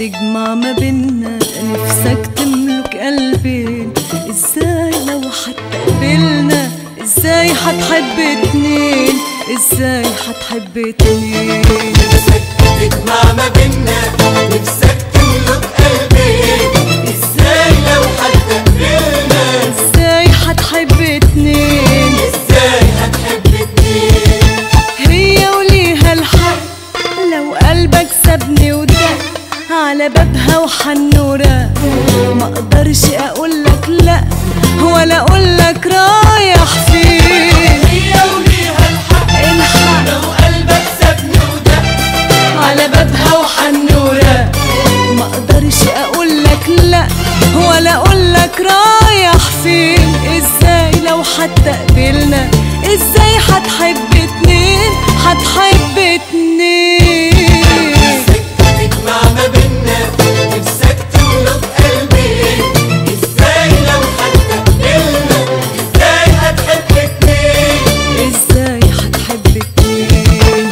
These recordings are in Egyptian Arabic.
تجمع ما بينا نفسك تملك قلبين ازاي لو هتقابلنا ازاي هتحب اتنين ازاي هتحب اتنين نفسك تجمع ما بينا نفسك تملك قلبين ازاي لو هتقابلنا ازاي هتحب اتنين ازاي هتحب اتنين هي وليها الحق لو قلبك سابني ودق على بابها وحنورة ما اقدرش اقولك لا ولا اقولك رايح فين هي وليها الحق الحق لو قلبك سابني ودق على بابها وحنورة ما اقدرش اقولك لا ولا اقولك رايح فين ازاي لو حتى قبلنا ازاي هتحب اتنين هتحب اتنين نفسك تجمع ما بينا نفسك تملك قلبين ازاي لو هتقابلنا ازاي هتحب اتنين ازاي هتحب اتنين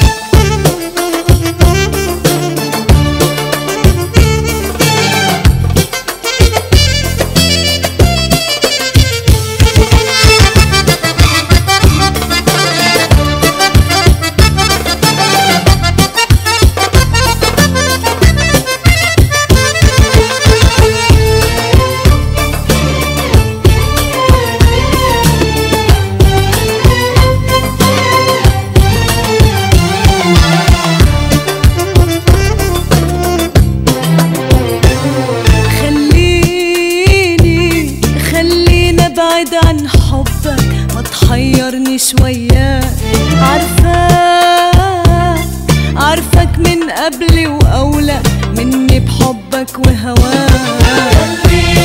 خليني خلينا ابعد عن حبك ما تحيرني شوية عارفاك عارفك من قبلي واولى مني بحبك وهواك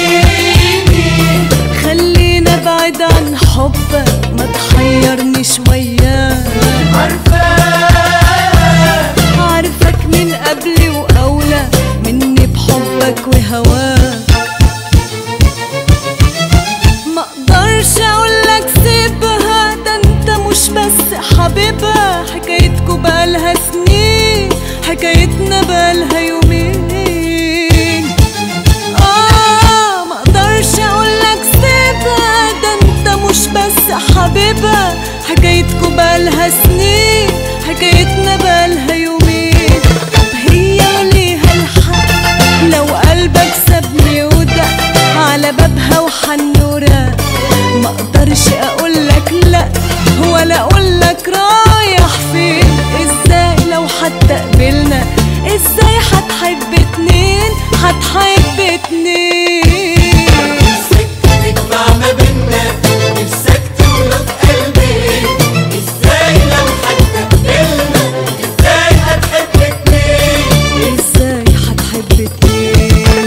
خلينا ابعد عن حبك ما تحيرني شوية عارفك من قبلي واولى مني بحبك وهواك ما اقدرش اقولك سيبها ده انت مش بس حبيبها حكايتكوا بقالها سنين حكايتنا بقالها يومين اه ما اقدرش اقولك سيبها ده انت مش بس حبيبها حكايتكوا بقالها سنين حكايتنا بقالها يومين هي وليها الحق لو قلبك سابني ودق على بابها وحنورة ما اقدرش اقولك لا ولا اقولك رايح فين ازاي لو حتى قبلنا ازاي هتحب اتنين هتحب اتنين نفسك تجمع ما بينا نفسك تملك قلبين ازاي لو هتقابلنا ازاي هتحب اتنين ازاي هتحب اتنين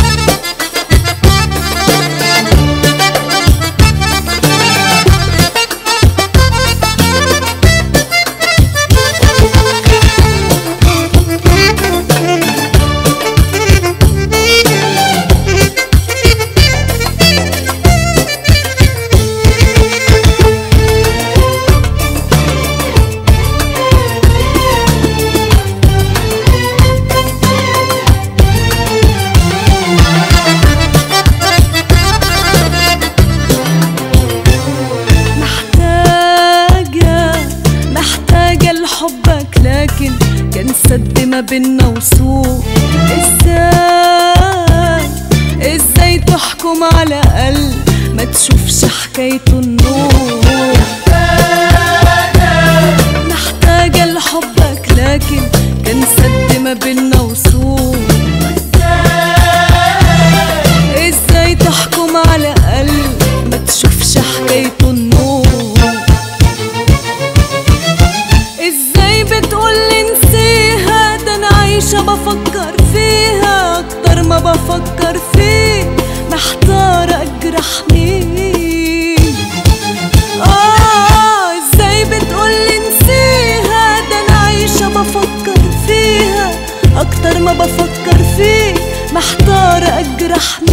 محتاجة محتاجة لحبك لكن كان سد ما بينا وصول ازاي ازاي تحكم على قلب ما تشوفش حكايته النور محتاجة لحبك لكن كان سد ما بينا وصول ازاي تحكم على قلب ما تشوفش حكايته النور ازاي بتقولي نسيها ده انا عايشة بفكر فيها اكتر ما بفكر فيك محتارة اجرح مين اه ازاي بتقولي نسيها ده انا عايشة بفكر فيها اكتر ما بفكر فيك محتارة اجرح